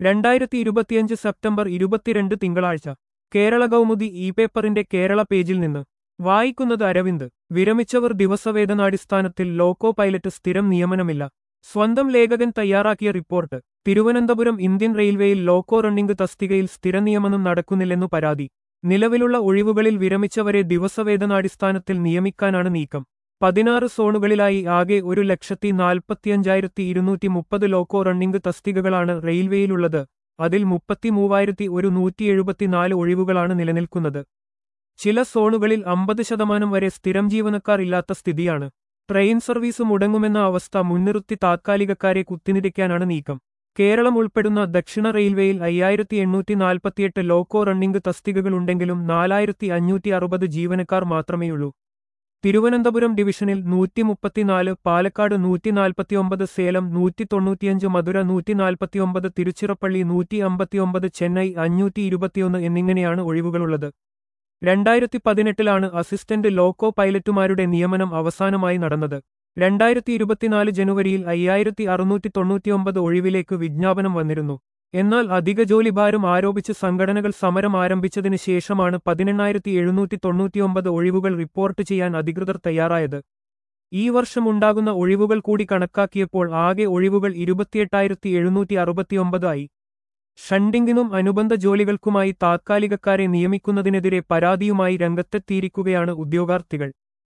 രണ്ടായിരത്തി ഇരുപത്തിയഞ്ച് സെപ്റ്റംബർ ഇരുപത്തിരണ്ട് തിങ്കളാഴ്ച കേരള കൗമുദി ഇ പേപ്പറിന്റെ കേരള പേജിൽ നിന്ന് വായിക്കുന്നത് അരവിന്ദ് വിരമിച്ചവർ ദിവസവേതനാടിസ്ഥാനത്തിൽ ലോക്കോ പൈലറ്റ് സ്ഥിരം നിയമനമില്ല സ്വന്തം ലേഖകൻ തയ്യാറാക്കിയ റിപ്പോർട്ട് തിരുവനന്തപുരം ഇന്ത്യൻ റെയിൽവേയിൽ ലോക്കോ റണ്ണിംഗ് തസ്തികയിൽ സ്ഥിര നിയമനം നടക്കുന്നില്ലെന്നു പരാതി നിലവിലുള്ള ഒഴിവുകളിൽ വിരമിച്ചവരെ ദിവസവേതനാടിസ്ഥാനത്തിൽ നിയമിക്കാനാണ് നീക്കം പതിനാറ് സോണുകളിലായി ആകെ ഒരു ലക്ഷത്തി നാൽപ്പത്തിയഞ്ചായിരത്തി ഇരുന്നൂറ്റി മുപ്പത് ലോക്കോ റണ്ണിംഗ് തസ്തികകളാണ് റെയിൽവേയിലുള്ളത് അതിൽ മുപ്പത്തിമൂവായിരത്തി ഒരു നൂറ്റി എഴുപത്തിനാല് ഒഴിവുകളാണ് നിലനിൽക്കുന്നത് ചില സോണുകളിൽ അമ്പത് ശതമാനം വരെ സ്ഥിരം ജീവനക്കാർ ഇല്ലാത്ത സ്ഥിതിയാണ് ട്രെയിൻ സർവീസ് മുടങ്ങുമെന്ന അവസ്ഥ മുൻനിർത്തി താത്കാലികക്കാരെ കുത്തിനിരയ്ക്കാനാണ് നീക്കം കേരളം ഉൾപ്പെടുന്ന ദക്ഷിണ റെയിൽവേയിൽ അയ്യായിരത്തി എണ്ണൂറ്റി നാൽപ്പത്തിയെട്ട് ലോക്കോ റണ്ണിംഗ് തസ്തികകളുണ്ടെങ്കിലും നാലായിരത്തി അഞ്ഞൂറ്റി അറുപത് ജീവനക്കാർ മാത്രമേയുള്ളൂ തിരുവനന്തപുരം ഡിവിഷനിൽ നൂറ്റി മുപ്പത്തിനാല് പാലക്കാട് നൂറ്റി നാൽപ്പത്തിയൊമ്പത് സേലം നൂറ്റി തൊണ്ണൂറ്റിയഞ്ച് മധുര നൂറ്റി നാൽപ്പത്തിയൊമ്പത് തിരുച്ചിറപ്പള്ളി നൂറ്റി അമ്പത്തിയൊമ്പത് ചെന്നൈ അഞ്ഞൂറ്റി ഇരുപത്തിയൊന്ന് എന്നിങ്ങനെയാണ് ഒഴിവുകളുള്ളത് രണ്ടായിരത്തി പതിനെട്ടിലാണ് അസിസ്റ്റന്റ് ലോക്കോ പൈലറ്റുമാരുടെ നിയമനം അവസാനമായി നടന്നത് രണ്ടായിരത്തി ഇരുപത്തിനാല് ജനുവരിയിൽ അയ്യായിരത്തി അറുന്നൂറ്റി തൊണ്ണൂറ്റിയൊമ്പത് ഒഴിവിലേക്ക് വിജ്ഞാപനം വന്നിരുന്നു എന്നാൽ അധിക ജോലിഭാരം ആരോപിച്ച് സംഘടനകൾ സമരം ആരംഭിച്ചതിന് ശേഷമാണ് പതിനെണ്ണായിരത്തി എഴുന്നൂറ്റി തൊണ്ണൂറ്റിയൊമ്പത് ഒഴിവുകൾ റിപ്പോർട്ട് ചെയ്യാൻ അധികൃതർ തയ്യാറായത് ഈ വർഷം ഉണ്ടാകുന്ന ഒഴിവുകൾ കൂടി കണക്കാക്കിയപ്പോൾ ആകെ ഒഴിവുകൾ ഇരുപത്തിയെട്ടായിരത്തി എഴുന്നൂറ്റി അറുപത്തിയൊമ്പത് ആയി ഷണ്ടിങ്ങിനും അനുബന്ധ ജോലികൾക്കുമായി താത്കാലികക്കാരെ നിയമിക്കുന്നതിനെതിരെ പരാതിയുമായി രംഗത്തെത്തിയിരിക്കുകയാണ് ഉദ്യോഗാർത്ഥികൾ